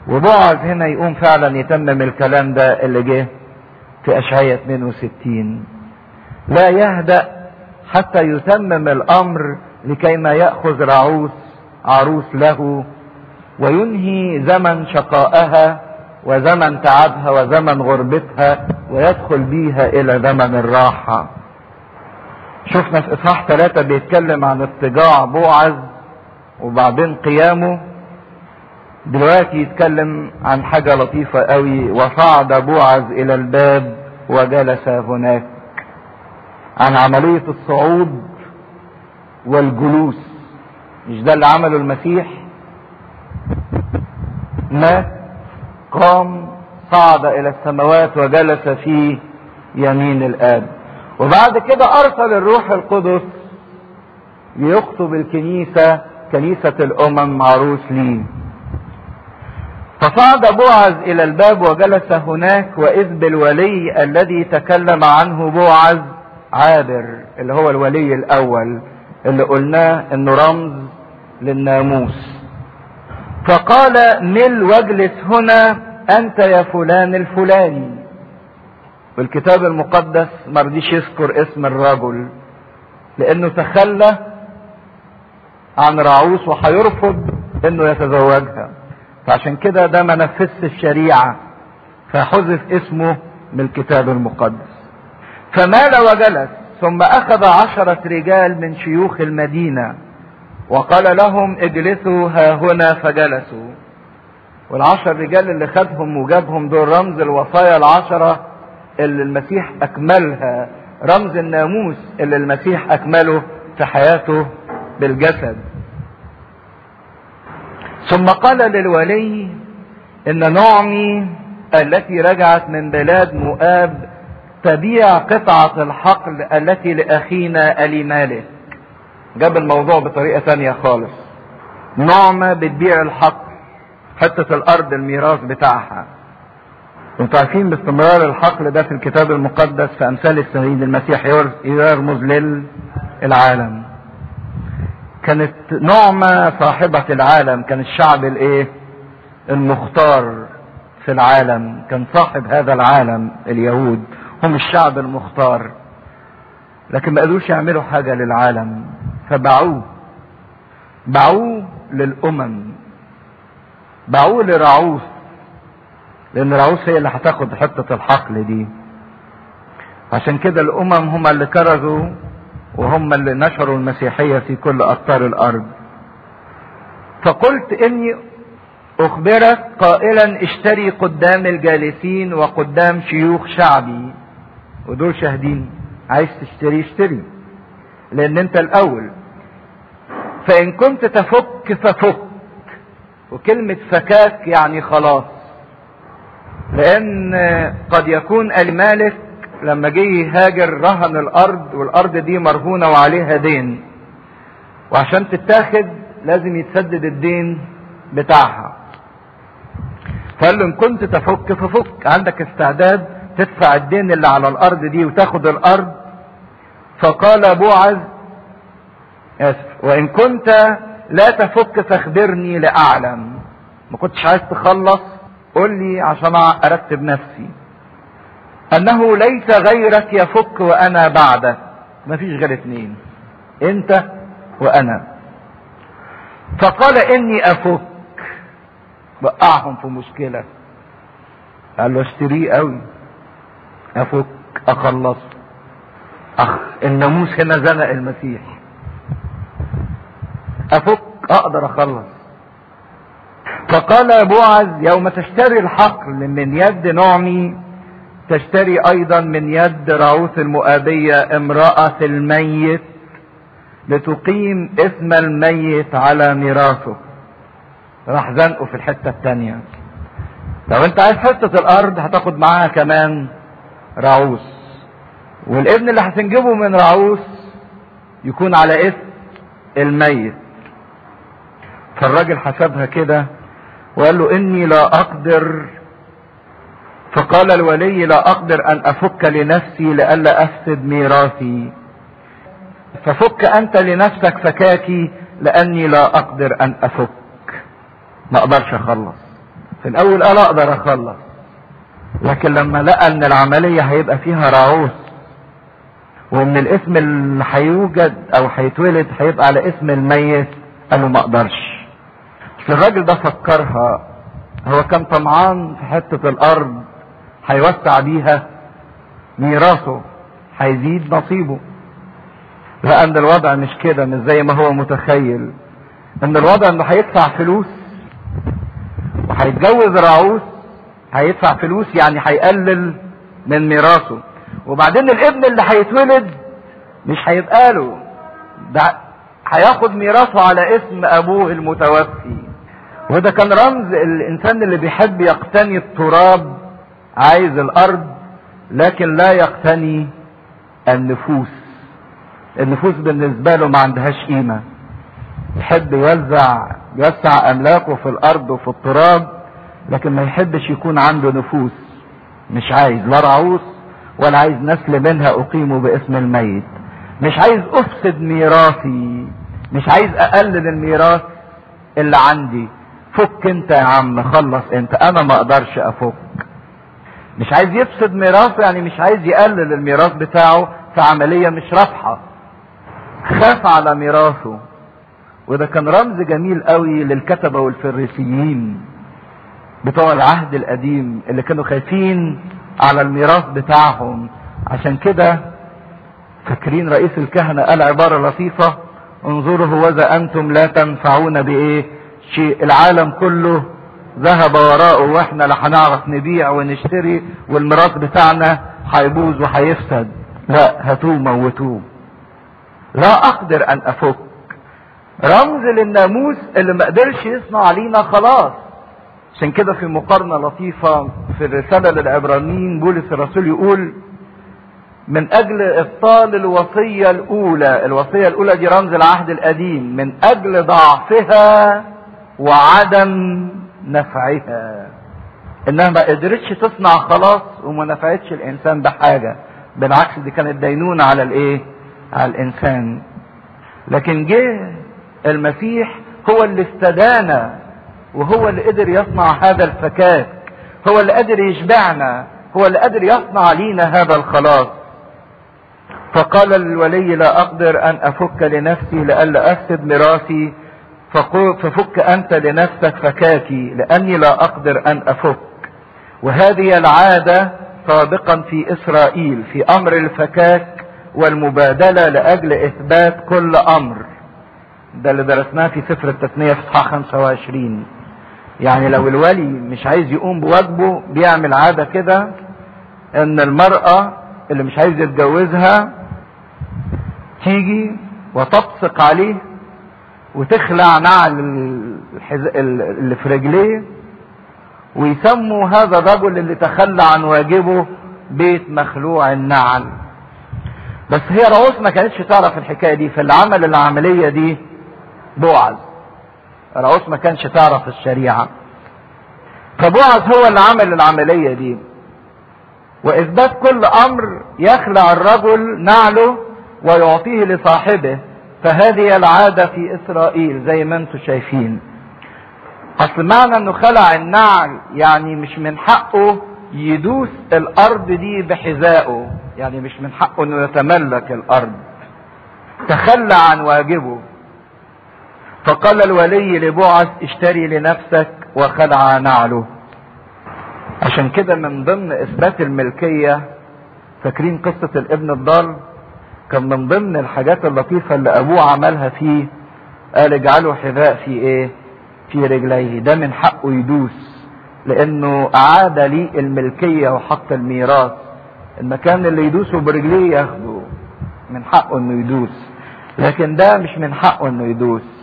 وبعز هنا يقوم فعلا يتمم الكلام ده اللي جه في اشعياء 62 لا يهدأ حتى يتمم الامر لكي ما يأخذ رعوس عروس له وينهي زمن شقائها وزمن تعبها وزمن غربتها ويدخل بيها الى زمن الراحة شفنا في اصحاح ثلاثة بيتكلم عن اضطجاع بوعز وبعدين قيامه دلوقتي يتكلم عن حاجة لطيفة قوي وصعد بوعز الى الباب وجلس هناك عن عملية الصعود والجلوس مش ده اللي عمله المسيح مات قام صعد الى السماوات وجلس في يمين الاب وبعد كده ارسل الروح القدس ليخطب الكنيسة كنيسة الامم عروس ليه فصعد بوعز الى الباب وجلس هناك واذ بالولي الذي تكلم عنه بوعز عابر اللي هو الولي الاول اللي قلناه انه رمز للناموس فقال مل واجلس هنا انت يا فلان الفلاني والكتاب المقدس مرضيش يذكر اسم الرجل لانه تخلى عن رعوس وهيرفض انه يتزوجها فعشان كده ده ما نفذش الشريعة فحذف اسمه من الكتاب المقدس فمال وجلس ثم اخذ عشرة رجال من شيوخ المدينة وقال لهم اجلسوا ها هنا فجلسوا والعشر رجال اللي خدهم وجابهم دول رمز الوصايا العشرة اللي المسيح اكملها رمز الناموس اللي المسيح اكمله في حياته بالجسد ثم قال للولي ان نعمي التي رجعت من بلاد مؤاب تبيع قطعة الحقل التي لأخينا أليمالك جاب الموضوع بطريقة تانية خالص نعمة بتبيع الحقل حتة الأرض الميراث بتاعها انتوا عارفين باستمرار الحقل ده في الكتاب المقدس في أمثال السيد المسيح يرمز للعالم كانت نعمة صاحبة العالم كان الشعب الايه المختار في العالم كان صاحب هذا العالم اليهود هم الشعب المختار لكن ما قدروش يعملوا حاجة للعالم فباعوه باعوه للأمم باعوه لرعوس لأن رعوس هي اللي هتاخد حتة الحقل دي عشان كده الأمم هم اللي كرزوا وهم اللي نشروا المسيحية في كل أقطار الأرض فقلت إني أخبرك قائلا اشتري قدام الجالسين وقدام شيوخ شعبي ودول شاهدين عايز تشتري اشتري لأن أنت الأول فإن كنت تفك ففك وكلمة فكاك يعني خلاص لأن قد يكون المالك لما جه يهاجر رهن الارض والارض دي مرهونة وعليها دين وعشان تتاخد لازم يتسدد الدين بتاعها فقال له ان كنت تفك ففك عندك استعداد تدفع الدين اللي على الارض دي وتاخد الارض فقال بوعز اسف وان كنت لا تفك فاخبرني لاعلم ما كنتش عايز تخلص قول لي عشان ارتب نفسي انه ليس غيرك يفك وانا بعدك مفيش غير اتنين انت وانا فقال اني افك وقعهم في مشكلة قال له اشتريه قوي افك اخلصه اخ الناموس هنا زنق المسيح افك اقدر اخلص فقال بوعز يوم تشتري الحقل من يد نعمي تشتري ايضا من يد رعوث المؤابية امرأة الميت لتقيم اسم الميت على ميراثه راح زنقه في الحتة التانية لو انت عايز حتة الارض هتاخد معاها كمان رعوس والابن اللي هتنجبه من رعوس يكون على اسم الميت فالراجل حسبها كده وقال له اني لا اقدر فقال الولي لا اقدر ان افك لنفسي لئلا افسد ميراثي ففك انت لنفسك فكاكي لاني لا اقدر ان افك ما اقدرش اخلص في الاول قال اقدر اخلص لكن لما لقى ان العملية هيبقى فيها رعوس وان الاسم اللي هيوجد او هيتولد هيبقى على اسم الميت قالوا ما اقدرش بس الراجل ده فكرها هو كان طمعان في حتة الارض هيوسع بيها ميراثه هيزيد نصيبه لان الوضع مش كده مش زي ما هو متخيل ان الوضع انه هيدفع فلوس وهيتجوز رعوس هيدفع فلوس يعني هيقلل من ميراثه وبعدين الابن اللي هيتولد مش هيبقى له ده هياخد ميراثه على اسم ابوه المتوفي وده كان رمز الانسان اللي بيحب يقتني التراب عايز الارض لكن لا يقتني النفوس النفوس بالنسبه له ما عندهاش قيمه يحب يوزع يوسع املاكه في الارض وفي التراب لكن ما يحبش يكون عنده نفوس مش عايز لا رعوس ولا عايز نسل منها اقيمه باسم الميت مش عايز افسد ميراثي مش عايز اقلل الميراث اللي عندي فك انت يا عم خلص انت انا ما اقدرش افك مش عايز يفسد ميراثه يعني مش عايز يقلل الميراث بتاعه في عملية مش رابحة خاف على ميراثه وده كان رمز جميل قوي للكتبة والفريسيين بتوع العهد القديم اللي كانوا خايفين على الميراث بتاعهم عشان كده فاكرين رئيس الكهنة قال عبارة لطيفة انظروا هوذا انتم لا تنفعون بايه شيء العالم كله ذهب وراءه واحنا لا هنعرف نبيع ونشتري والميراث بتاعنا هيبوظ وهيفسد لا هاتوه موتوه لا اقدر ان افك رمز للناموس اللي ما قدرش يصنع علينا خلاص عشان كده في مقارنة لطيفة في الرسالة للعبرانيين بولس الرسول يقول من اجل ابطال الوصية الاولى الوصية الاولى دي رمز العهد القديم من اجل ضعفها وعدم نفعها انها ما قدرتش تصنع خلاص وما نفعتش الانسان بحاجة بالعكس دي كانت دينونة على الايه على الانسان لكن جه المسيح هو اللي استدانا وهو اللي قدر يصنع هذا الفكاك هو اللي قدر يشبعنا هو اللي قدر يصنع لينا هذا الخلاص فقال للولي لا اقدر ان افك لنفسي لئلا افسد ميراثي ففك انت لنفسك فكاكي لاني لا اقدر ان افك وهذه العاده سابقا في اسرائيل في امر الفكاك والمبادله لاجل اثبات كل امر ده اللي درسناه في سفر التثنيه في اصحاح 25 يعني لو الولي مش عايز يقوم بواجبه بيعمل عاده كده ان المراه اللي مش عايز يتجوزها تيجي وتبصق عليه وتخلع نعل اللي في رجليه ويسموا هذا الرجل اللي تخلى عن واجبه بيت مخلوع النعل بس هي رؤوس ما كانتش تعرف الحكايه دي فاللي عمل العمليه دي بوعز رؤوس ما كانش تعرف الشريعه فبوعز هو اللي عمل العمليه دي واثبات كل امر يخلع الرجل نعله ويعطيه لصاحبه فهذه العاده في اسرائيل زي ما انتم شايفين اصل معنى انه خلع النعل يعني مش من حقه يدوس الارض دي بحذائه يعني مش من حقه انه يتملك الارض تخلى عن واجبه فقال الولي لبعث اشتري لنفسك وخلع نعله عشان كده من ضمن اثبات الملكية فاكرين قصة الابن الضال كان من ضمن الحاجات اللطيفة اللي ابوه عملها فيه قال اجعله حذاء في ايه في رجليه ده من حقه يدوس لانه اعاد لي الملكية وحق الميراث المكان اللي يدوسه برجليه ياخده من حقه انه يدوس لكن ده مش من حقه انه يدوس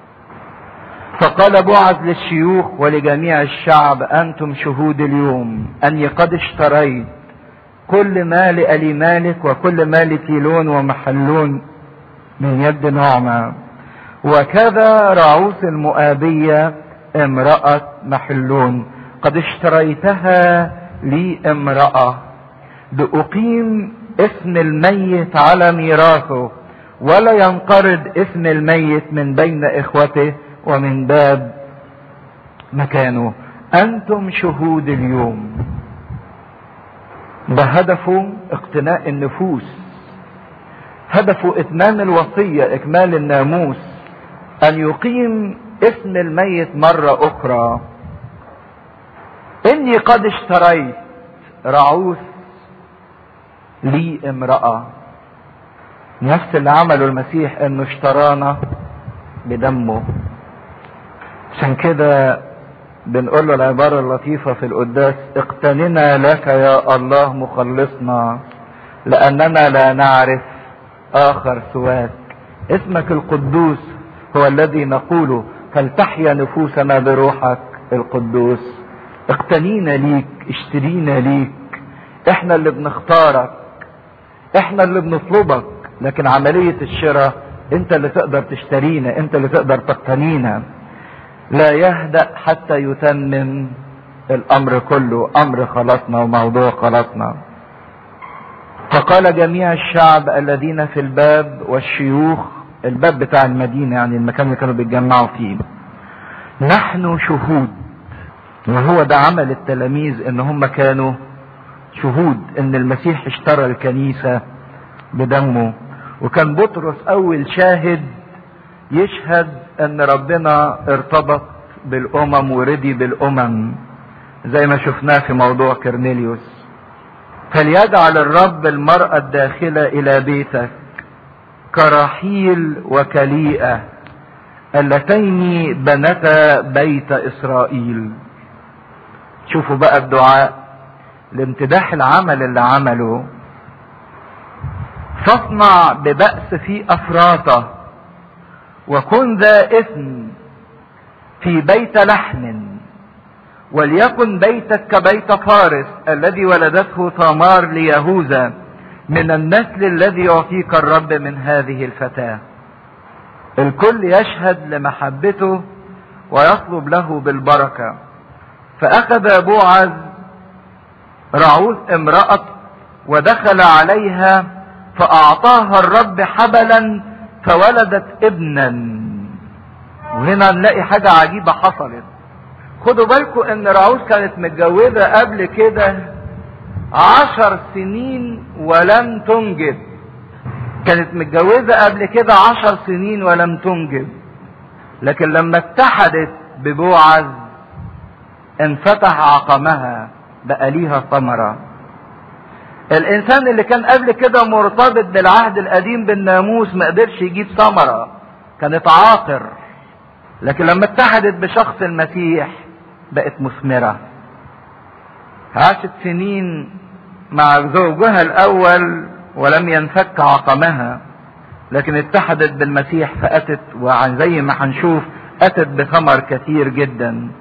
فقال بعث للشيوخ ولجميع الشعب انتم شهود اليوم اني قد اشتريت كل ما لألي مالك وكل ما لكيلون ومحلون من يد نعمة وكذا رعوس المؤابية امرأة محلون قد اشتريتها لي امرأة لأقيم اسم الميت على ميراثه ولا ينقرض اسم الميت من بين اخوته ومن باب مكانه انتم شهود اليوم ده هدفه اقتناء النفوس هدفه اتمام الوصية اكمال الناموس ان يقيم اسم الميت مرة اخرى اني قد اشتريت رعوث لي امرأة نفس اللي عمله المسيح انه اشترانا بدمه عشان كده بنقول له العبارة اللطيفة في القداس اقتننا لك يا الله مخلصنا لأننا لا نعرف آخر سواك اسمك القدوس هو الذي نقوله فلتحيا نفوسنا بروحك القدوس اقتنينا ليك اشترينا ليك احنا اللي بنختارك احنا اللي بنطلبك لكن عملية الشراء انت اللي تقدر تشترينا انت اللي تقدر تقتنينا لا يهدأ حتى يتمم الامر كله امر خلاصنا وموضوع خلاصنا فقال جميع الشعب الذين في الباب والشيوخ الباب بتاع المدينة يعني المكان اللي كانوا بيتجمعوا فيه نحن شهود وهو ده عمل التلاميذ ان هم كانوا شهود ان المسيح اشترى الكنيسة بدمه وكان بطرس اول شاهد يشهد ان ربنا ارتبط بالامم ورضي بالامم زي ما شفناه في موضوع كرنيليوس فليجعل الرب المرأة الداخلة الى بيتك كرحيل وكليئة اللتين بنتا بيت اسرائيل شوفوا بقى الدعاء لامتداح العمل اللي عمله فاصنع ببأس في أفراطه وكن ذا إثم في بيت لحم وليكن بيتك كبيت فارس الذي ولدته ثمار ليهوذا من النسل الذي يعطيك الرب من هذه الفتاة الكل يشهد لمحبته ويطلب له بالبركة فأخذ بوعز رعوز امرأة ودخل عليها فأعطاها الرب حبلا فولدت ابنا وهنا نلاقي حاجة عجيبة حصلت خدوا بالكم ان رعوز كانت متجوزة قبل كده عشر سنين ولم تنجب كانت متجوزة قبل كده عشر سنين ولم تنجب لكن لما اتحدت ببوعز انفتح عقمها بقى ليها ثمرة الانسان اللي كان قبل كده مرتبط بالعهد القديم بالناموس ما قدرش يجيب ثمرة كانت عاقر لكن لما اتحدت بشخص المسيح بقت مثمرة عاشت سنين مع زوجها الاول ولم ينفك عقمها لكن اتحدت بالمسيح فاتت وزي ما هنشوف اتت بثمر كثير جدا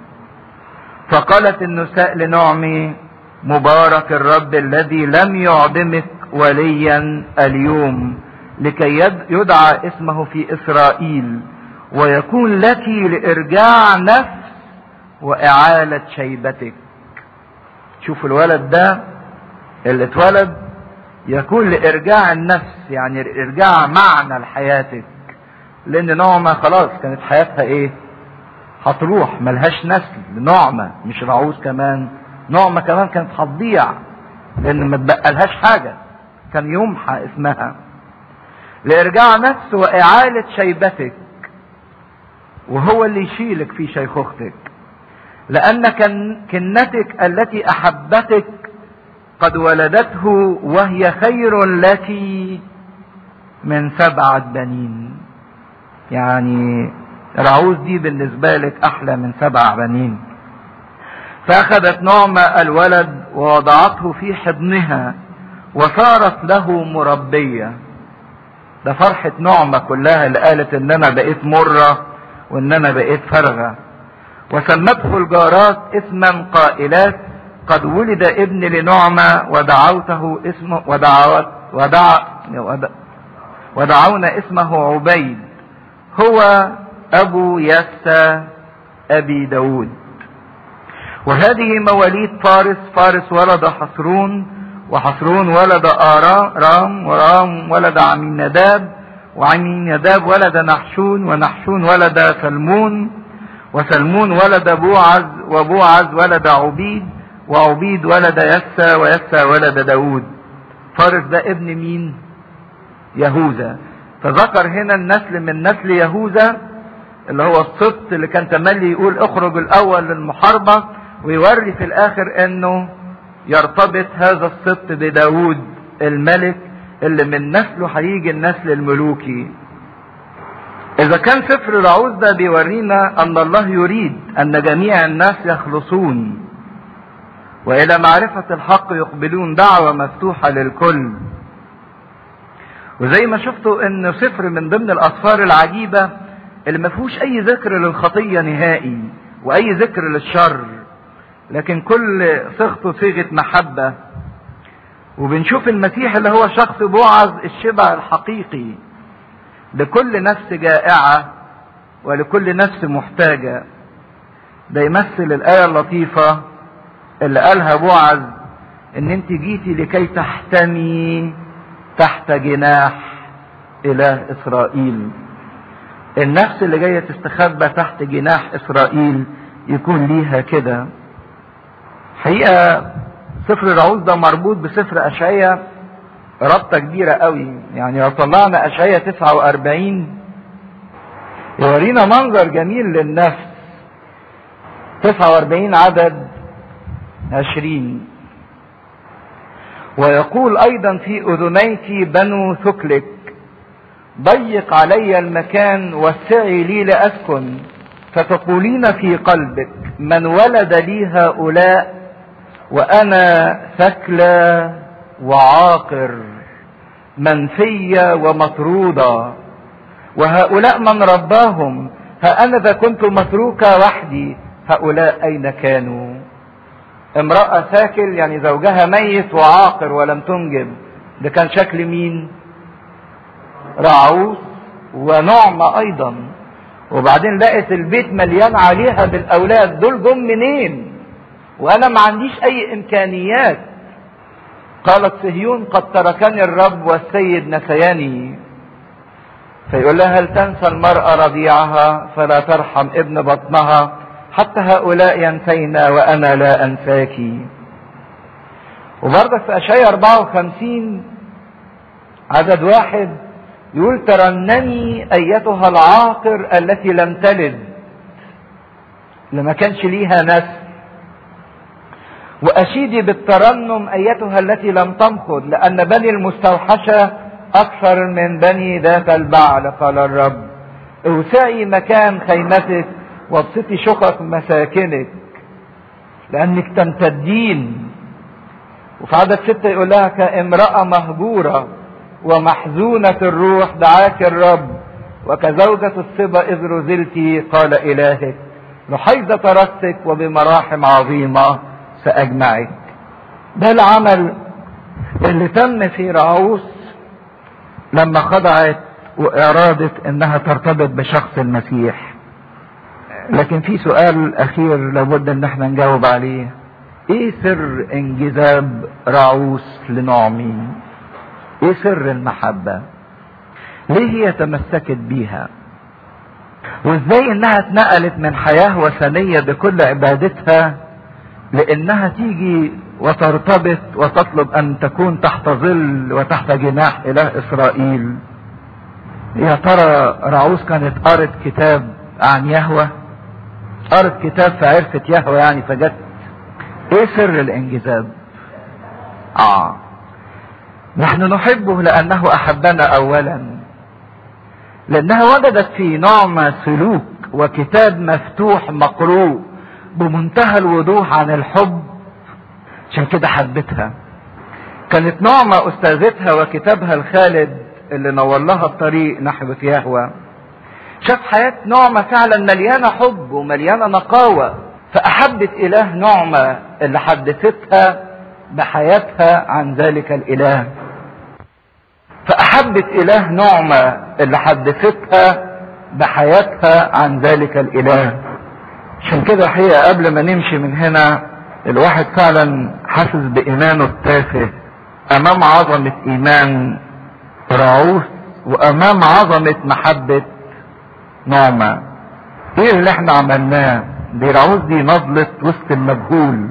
فقالت النساء لنعمي مبارك الرب الذي لم يعدمك وليا اليوم لكي يدعى اسمه في اسرائيل ويكون لك لارجاع نفس واعالة شيبتك شوف الولد ده اللي اتولد يكون لارجاع النفس يعني ارجاع معنى لحياتك لان نعمة خلاص كانت حياتها ايه هتروح ملهاش نسل نعمة مش رعوز كمان نعمة كمان كانت هتضيع لان ما تبقالهاش حاجة كان يمحى اسمها لارجاع نفس واعالة شيبتك وهو اللي يشيلك في شيخوختك لان كنتك التي احبتك قد ولدته وهي خير لك من سبعة بنين يعني رعوز دي بالنسبة لك احلى من سبع بنين فاخذت نعمة الولد ووضعته في حضنها وصارت له مربية ده فرحة نعمة كلها اللي قالت ان انا بقيت مرة وان انا بقيت فارغة وسمته الجارات اسما قائلات قد ولد ابن لنعمة ودعوته اسمه ودعوت ودع ودعونا اسمه عبيد هو ابو يسى ابي داود وهذه مواليد فارس فارس ولد حصرون وحصرون ولد آرام ورام ولد عميناداب وعميناداب ولد نحشون ونحشون ولد سلمون وسلمون ولد بوعز وبوعز ولد عبيد وعبيد ولد يسى ويسى ولد داود فارس ده ابن مين يهوذا فذكر هنا النسل من نسل يهوذا اللي هو السبط اللي كان تملي يقول اخرج الاول للمحاربة ويوري في الاخر انه يرتبط هذا السبط بداود الملك اللي من نسله هيجي النسل الملوكي اذا كان سفر العوز ده بيورينا ان الله يريد ان جميع الناس يخلصون والى معرفة الحق يقبلون دعوة مفتوحة للكل وزي ما شفتوا ان سفر من ضمن الاسفار العجيبة اللي ما فيهوش اي ذكر للخطية نهائي واي ذكر للشر لكن كل صيغته صيغة محبة وبنشوف المسيح اللي هو شخص بوعز الشبع الحقيقي لكل نفس جائعة ولكل نفس محتاجة ده يمثل الآية اللطيفة اللي قالها بوعز ان انت جيتي لكي تحتمي تحت جناح اله اسرائيل النفس اللي جاية تستخبى تحت جناح اسرائيل يكون ليها كده حقيقة سفر العوز ده مربوط بسفر اشعية ربطة كبيرة قوي يعني لو طلعنا اشعية 49 يورينا منظر جميل للنفس 49 عدد 20 ويقول ايضا في اذنيك بنو ثكلك ضيق علي المكان وسعي لي لاسكن فتقولين في قلبك من ولد لي هؤلاء وانا ثكلى وعاقر منفية ومطرودة وهؤلاء من رباهم ها انا ذا كنت متروكة وحدي هؤلاء اين كانوا امرأة ثاكل يعني زوجها ميت وعاقر ولم تنجب ده كان شكل مين رعوس ونعمة ايضا وبعدين لقت البيت مليان عليها بالاولاد دول جم منين وانا ما عنديش اي امكانيات قالت صهيون قد تركني الرب والسيد نسياني فيقول لها هل تنسى المرأة رضيعها فلا ترحم ابن بطنها حتى هؤلاء ينسينا وانا لا انساك وبرضه في اشعياء 54 عدد واحد يقول ترنمي ايتها العاقر التي لم تلد لما كانش ليها نسل واشيدي بالترنم ايتها التي لم تمخض لان بني المستوحشه اكثر من بني ذات البعل قال الرب اوسعي مكان خيمتك وابسطي شقق مساكنك لانك تمتدين وفي عدد ستة يقول لها كامرأة مهجورة ومحزونة الروح دعاك الرب وكزوجة الصبا إذ رزلت قال إلهك لحيظة رأسك وبمراحم عظيمة سأجمعك ده العمل اللي تم في رعوس لما خضعت وإرادت إنها ترتبط بشخص المسيح لكن في سؤال أخير لابد إن احنا نجاوب عليه إيه سر انجذاب رعوس لنعمي؟ إيه سر المحبة؟ ليه هي تمسكت بيها؟ وإزاي إنها اتنقلت من حياة وثنية بكل عبادتها لانها تيجي وترتبط وتطلب ان تكون تحت ظل وتحت جناح اله اسرائيل يا ترى رعوس كانت قرت كتاب عن يهوه قرت كتاب فعرفت يهوه يعني فجت ايه سر الانجذاب اه نحن نحبه لانه احبنا اولا لانها وجدت في نعمه سلوك وكتاب مفتوح مقروء بمنتهى الوضوح عن الحب عشان كده حبتها كانت نعمة أستاذتها وكتابها الخالد اللي نور لها الطريق نحو يهوى شاف حياة نعمة فعلا مليانة حب ومليانة نقاوة فأحبت إله نعمة اللي حدثتها بحياتها عن ذلك الإله فأحبت إله نعمة اللي حدثتها بحياتها عن ذلك الإله عشان كده الحقيقة قبل ما نمشي من هنا الواحد فعلا حاسس بإيمانه التافه أمام عظمة إيمان رعوس وأمام عظمة محبة نعمة ايه اللي احنا عملناه دي رعوز دي نضلت وسط المجهول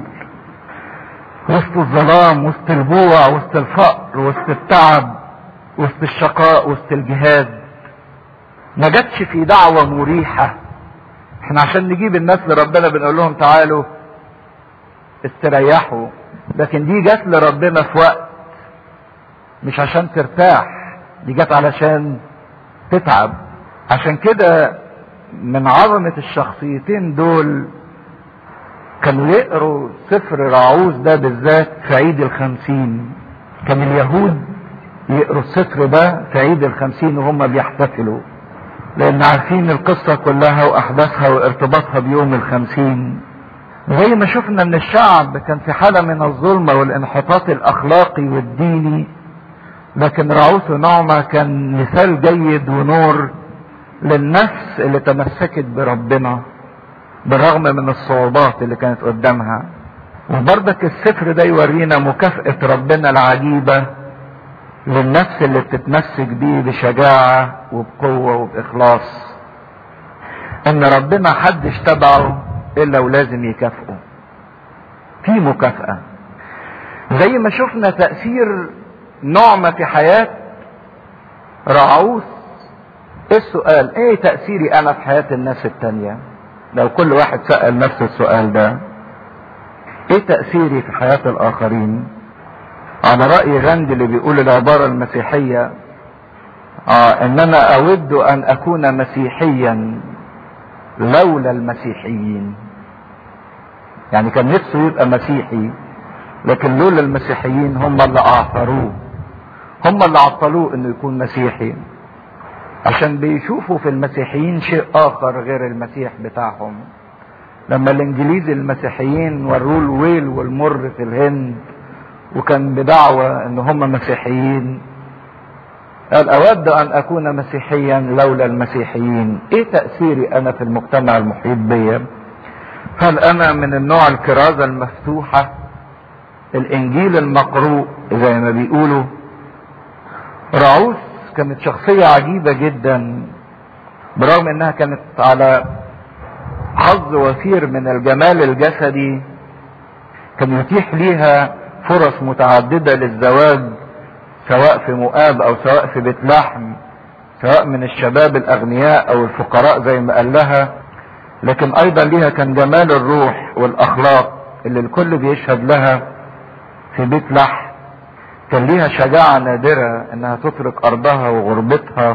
وسط الظلام وسط الجوع وسط الفقر وسط التعب وسط الشقاء وسط الجهاد ما جاتش في دعوة مريحة احنا عشان نجيب الناس لربنا بنقول لهم تعالوا استريحوا لكن دي جت لربنا في وقت مش عشان ترتاح دي جت علشان تتعب عشان كده من عظمة الشخصيتين دول كانوا يقروا سفر رعوز ده بالذات في عيد الخمسين كان اليهود يقروا السفر ده في عيد الخمسين وهم بيحتفلوا لان عارفين القصة كلها واحداثها وارتباطها بيوم الخمسين زي ما شفنا ان الشعب كان في حالة من الظلمة والانحطاط الاخلاقي والديني لكن رعوس ونعمة كان مثال جيد ونور للنفس اللي تمسكت بربنا بالرغم من الصعوبات اللي كانت قدامها وبرضك السفر ده يورينا مكافأة ربنا العجيبة للنفس اللي بتتمسك بيه بشجاعة وبقوة وبإخلاص إن ربنا حدش تبعه إلا ولازم يكافئه في مكافأة زي ما شفنا تأثير نعمة في حياة رعوس ايه السؤال ايه تأثيري انا في حياة الناس التانية لو كل واحد سأل نفسه السؤال ده ايه تأثيري في حياة الاخرين على رأي غاندي اللي بيقول العبارة المسيحية آه ان انا اود ان اكون مسيحيا لولا المسيحيين يعني كان نفسه يبقى مسيحي لكن لولا المسيحيين هم اللي اعثروه هم اللي عطلوه انه يكون مسيحي عشان بيشوفوا في المسيحيين شيء اخر غير المسيح بتاعهم لما الانجليز المسيحيين وروه الويل والمر في الهند وكان بدعوة ان هم مسيحيين قال اود ان اكون مسيحيا لولا المسيحيين ايه تأثيري انا في المجتمع المحيط بيا هل انا من النوع الكرازة المفتوحة الانجيل المقروء زي ما بيقولوا رعوس كانت شخصية عجيبة جدا برغم انها كانت على حظ وفير من الجمال الجسدي كان يتيح ليها فرص متعددة للزواج سواء في مؤاب او سواء في بيت لحم سواء من الشباب الاغنياء او الفقراء زي ما قال لها لكن ايضا ليها كان جمال الروح والاخلاق اللي الكل بيشهد لها في بيت لحم كان ليها شجاعة نادرة انها تترك ارضها وغربتها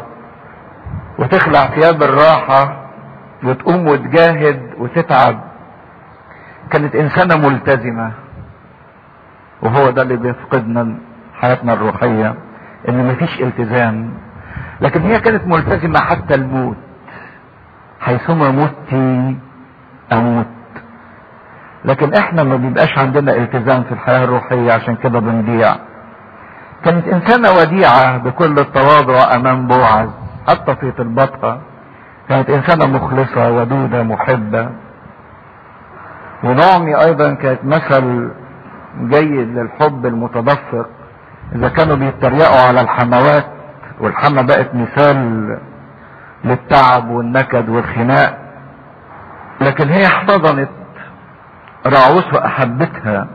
وتخلع ثياب الراحة وتقوم وتجاهد وتتعب كانت انسانة ملتزمة وهو ده اللي بيفقدنا حياتنا الروحية ان مفيش التزام لكن هي كانت ملتزمة حتى الموت حيثما مت اموت لكن احنا ما بيبقاش عندنا التزام في الحياة الروحية عشان كده بنضيع كانت انسانة وديعة بكل التواضع امام بوعز حتى في طلباتها كانت انسانة مخلصة ودودة محبة ونعمي ايضا كانت مثل جيد للحب المتدفق اذا كانوا بيتريقوا على الحموات والحمى بقت مثال للتعب والنكد والخناق لكن هي احتضنت راعوس واحبتها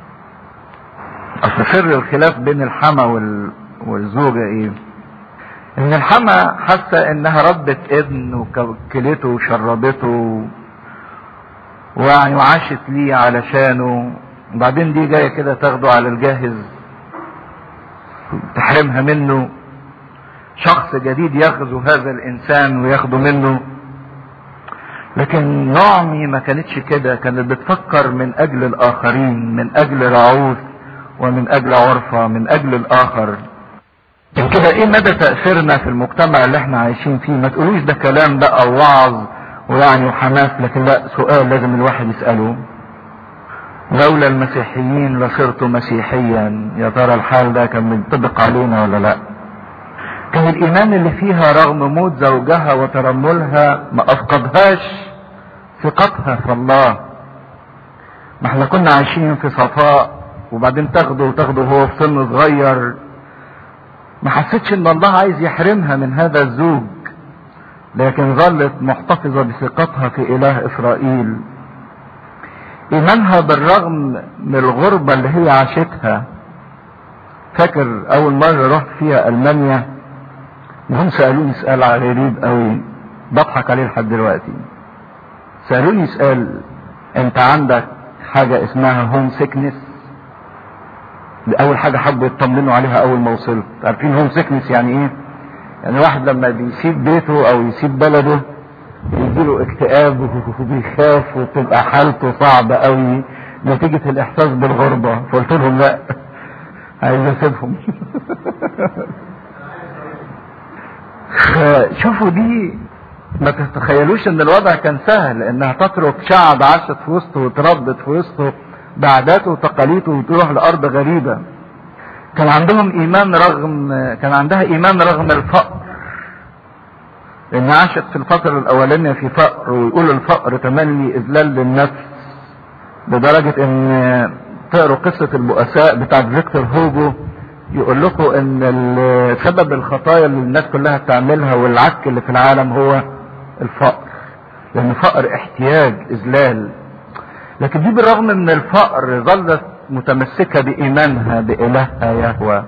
اصل سر الخلاف بين الحما وال... والزوجة ايه ان الحما حاسة انها ربت ابن وكلته وشربته ويعني وعاشت ليه علشانه وبعدين دي جاية كده تاخده على الجاهز تحرمها منه شخص جديد يغزو هذا الانسان وياخده منه لكن نعمي ما كانتش كده كانت بتفكر من اجل الاخرين من اجل رعوث ومن اجل عرفة من اجل الاخر عشان كده ايه مدى تأثيرنا في المجتمع اللي احنا عايشين فيه ما تقولوش ده كلام بقى ووعظ ويعني وحماس لكن لا سؤال لازم الواحد يسأله لولا المسيحيين لصرت مسيحيا يا ترى الحال ده كان منطبق علينا ولا لا كان الايمان اللي فيها رغم موت زوجها وترملها ما افقدهاش ثقتها في الله ما احنا كنا عايشين في صفاء وبعدين تاخده وتاخده وهو في سن صغير ما حسيتش ان الله عايز يحرمها من هذا الزوج لكن ظلت محتفظة بثقتها في إله إسرائيل إيمانها بالرغم من الغربة اللي هي عاشتها فاكر أول مرة رحت فيها ألمانيا هم سألوني سؤال غريب قوي بضحك عليه لحد دلوقتي سألوني سؤال أنت عندك حاجة اسمها هوم سيكنس أول حاجة حبوا يطمنوا عليها أول ما وصلت عارفين هوم سيكنس يعني إيه؟ يعني واحد لما بيسيب بيته أو يسيب بلده يجيله اكتئاب وبيخاف وتبقى حالته صعبة قوي نتيجة الإحساس بالغربة فقلت لهم لا عايز أسيبهم شوفوا دي ما تتخيلوش ان الوضع كان سهل انها تترك شعب عاشت في وسطه وتربت في وسطه بعاداته وتقاليده وتروح لارض غريبة كان عندهم ايمان رغم كان عندها ايمان رغم الفقر لان عاشت في الفترة الاولانية في فقر ويقول الفقر تملي اذلال للنفس لدرجة ان تقروا قصة البؤساء بتاعت فيكتور هوجو يقول لكم ان سبب الخطايا اللي الناس كلها بتعملها والعك اللي في العالم هو الفقر لان فقر احتياج اذلال لكن دي بالرغم من الفقر ظلت متمسكة بإيمانها بإلهها يهوى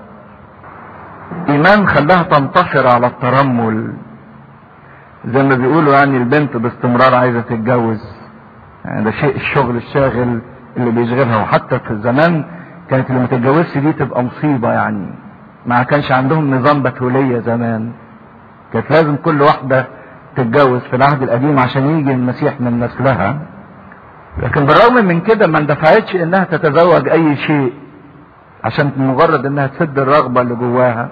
إيمان خلاها تنتشر على الترمل زي ما بيقولوا يعني البنت باستمرار عايزة تتجوز يعني ده شيء الشغل الشاغل اللي بيشغلها وحتى في الزمان كانت اللي ما تتجوزش دي تبقى مصيبة يعني ما كانش عندهم نظام بتولية زمان كانت لازم كل واحدة تتجوز في العهد القديم عشان يجي المسيح من نسلها لكن بالرغم من كده ما اندفعتش انها تتزوج اي شيء عشان مجرد انها تسد الرغبة اللي جواها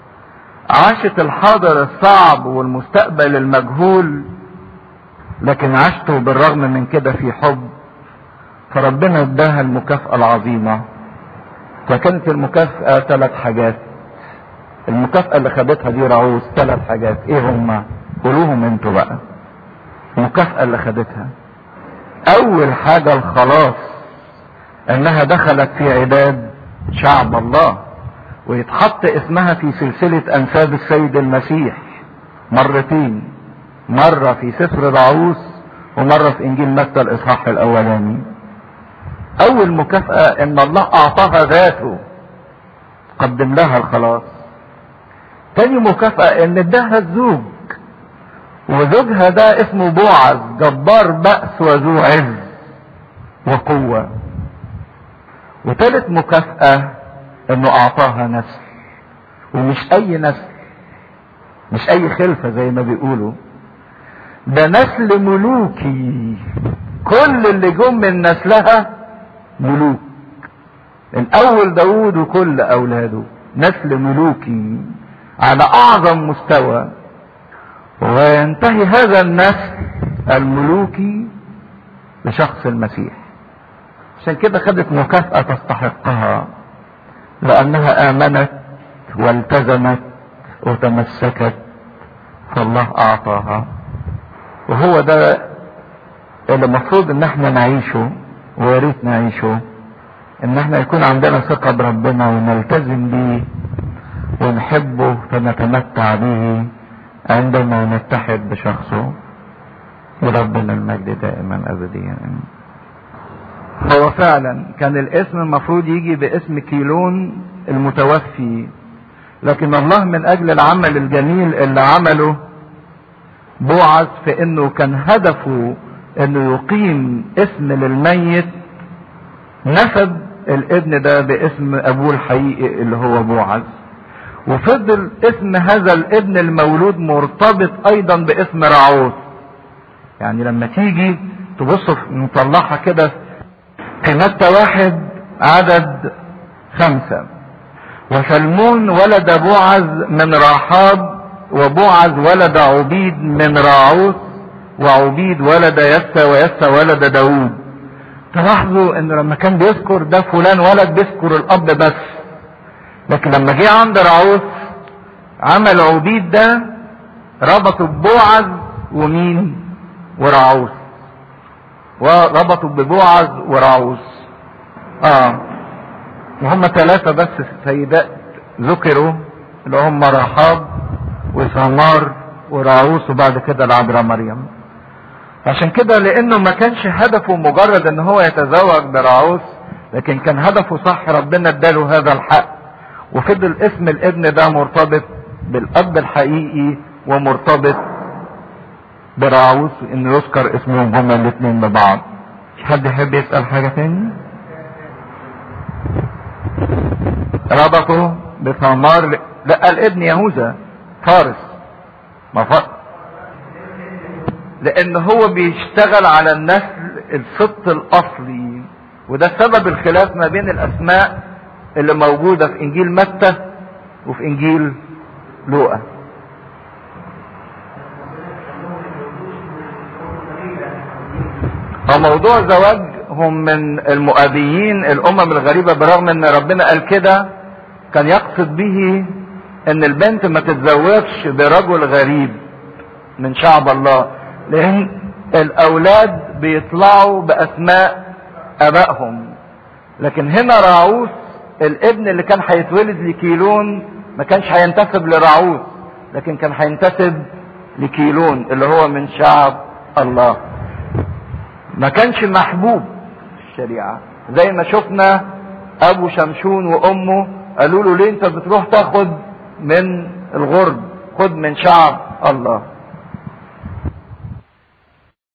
عاشت الحاضر الصعب والمستقبل المجهول لكن عاشته بالرغم من كده في حب فربنا اداها المكافأة العظيمة فكانت المكافأة ثلاث حاجات المكافأة اللي خدتها دي رعوز ثلاث حاجات ايه هما قولوهم انتوا بقى المكافأة اللي خدتها اول حاجة الخلاص انها دخلت في عباد شعب الله ويتحط اسمها في سلسلة انساب السيد المسيح مرتين مرة في سفر دعوس ومرة في انجيل متى الاصحاح الاولاني اول مكافأة ان الله اعطاها ذاته قدم لها الخلاص تاني مكافأة ان اداها الزوج وزوجها ده اسمه بوعز جبار بأس وذو عز وقوة وتالت مكافأة انه اعطاها نسل ومش اي نسل مش اي خلفة زي ما بيقولوا ده نسل ملوكي كل اللي جم من نسلها ملوك الاول داود وكل اولاده نسل ملوكي على اعظم مستوى وينتهي هذا النسل الملوكي بشخص المسيح عشان كده خدت مكافأة تستحقها لأنها آمنت والتزمت وتمسكت فالله أعطاها وهو ده اللي المفروض ان احنا نعيشه ويا ريت نعيشه ان احنا يكون عندنا ثقة بربنا ونلتزم بيه ونحبه فنتمتع به عندما نتحد بشخصه وربنا المجد دائما ابديا هو فعلا كان الاسم المفروض يجي باسم كيلون المتوفي لكن الله من اجل العمل الجميل اللي عمله بوعز في انه كان هدفه انه يقيم اسم للميت نسب الابن ده باسم ابوه الحقيقي اللي هو بوعز وفضل اسم هذا الابن المولود مرتبط ايضا باسم رعوز يعني لما تيجي تبص نطلعها كده قيمتها واحد عدد خمسة وسلمون ولد بوعز من راحاب وبوعز ولد عبيد من راعوث وعبيد ولد يسى ويسى ولد داوود تلاحظوا ان لما كان بيذكر ده فلان ولد بيذكر الاب بس لكن لما جه عند راعوث عمل عبيد ده ربطوا ببوعز ومين وراعوث وربطوا ببوعز وراعوث اه وهم ثلاثة بس سيدات ذكروا اللي هم رحاب وثمار وراعوس وبعد كده العذراء مريم عشان كده لانه ما كانش هدفه مجرد ان هو يتزوج براعوس لكن كان هدفه صح ربنا اداله هذا الحق وفضل اسم الابن ده مرتبط بالاب الحقيقي ومرتبط براعوس انه يذكر اسمهم هما الاثنين ببعض حد يحب يسأل حاجة تاني ربطه بثمار ل... لا الابن يهوذا فارس ما فارس لان هو بيشتغل على النسل السبط الاصلي وده سبب الخلاف ما بين الاسماء اللي موجودة في انجيل متى وفي انجيل لوقا فموضوع زواجهم من المؤابيين الامم الغريبة برغم ان ربنا قال كده كان يقصد به ان البنت ما تتزوجش برجل غريب من شعب الله لان الاولاد بيطلعوا باسماء ابائهم لكن هنا راعوس الابن اللي كان هيتولد لكيلون ما كانش هينتسب لراعوس لكن كان هينتسب لكيلون اللي هو من شعب الله ما كانش محبوب في الشريعة زي ما شفنا ابو شمشون وامه قالوا له ليه انت بتروح تاخد من الغرب خد من شعب الله